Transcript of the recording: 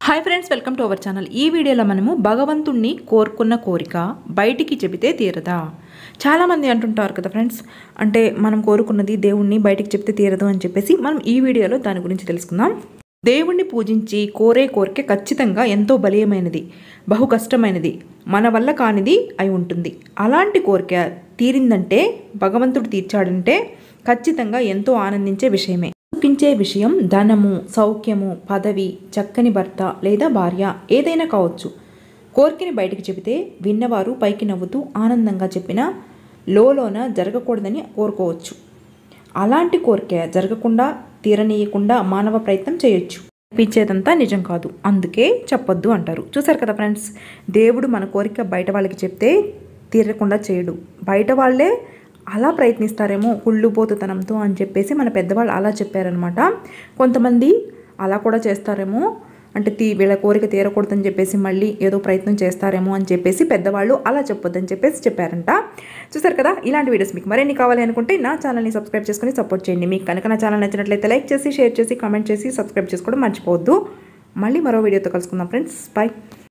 hi friends welcome to our channel ఈ వీడియోలో మనము భగవంతుణ్ణి కోరుకున్న కోరిక బయటికి చెబితే తీరదా చాలామంది అంటుంటారు కదా ఫ్రెండ్స్ అంటే మనం కోరుకున్నది దేవుణ్ణి బయటికి చెప్తే తీరదు అని చెప్పేసి మనం ఈ వీడియోలో దాని గురించి తెలుసుకుందాం దేవుణ్ణి పూజించి కోరే కోరిక ఖచ్చితంగా ఎంతో బలీయమైనది బహు కష్టమైనది మన వల్ల కానిది అయి ఉంటుంది అలాంటి కోరిక తీరిందంటే భగవంతుడు తీర్చాడంటే ఖచ్చితంగా ఎంతో ఆనందించే విషయమే దుఃఖించే విషయం ధనము సౌఖ్యము పదవి చక్కని భర్త లేదా భార్య ఏదైనా కావచ్చు కోరికని బయటికి చెబితే విన్నవారు పైకి నవ్వుతూ ఆనందంగా చెప్పినా లోలోన జరగకూడదని కోరుకోవచ్చు అలాంటి కోరిక జరగకుండా తీరనీయకుండా మానవ ప్రయత్నం చేయొచ్చు పిచ్చేదంతా నిజం కాదు అందుకే చెప్పొద్దు అంటారు చూసారు కదా ఫ్రెండ్స్ దేవుడు మన కోరిక బయట వాళ్ళకి చెప్తే తీరకుండా చేయడు బయట వాళ్ళే అలా ప్రయత్నిస్తారేమో కుళ్ళుపోతుతనంతో అని చెప్పేసి మన పెద్దవాళ్ళు అలా చెప్పారనమాట కొంతమంది అలా కూడా చేస్తారేమో అంటే తీ వీళ్ళ కోరిక తీరకూడదని చెప్పేసి మళ్ళీ ఏదో ప్రయత్నం చేస్తారేమో అని చెప్పేసి పెద్దవాళ్ళు అలా చెప్పొద్దని చెప్పేసి చెప్పారంట చూసారు కదా ఇలాంటి వీడియోస్ మీకు మరిన్ని కావాలి అనుకుంటే నా ఛానల్ని సబ్స్క్రైబ్ చేసుకుని సపోర్ట్ చేయండి మీకు కనుక నా ఛానల్ నచ్చినట్లయితే లైక్ చేసి షేర్ చేసి కామెంట్ చేసి సబ్స్క్రైబ్ చేసుకోవడం మర్చిపోవద్దు మళ్ళీ మరో వీడియోతో కలుసుకుందాం ఫ్రెండ్స్ బాయ్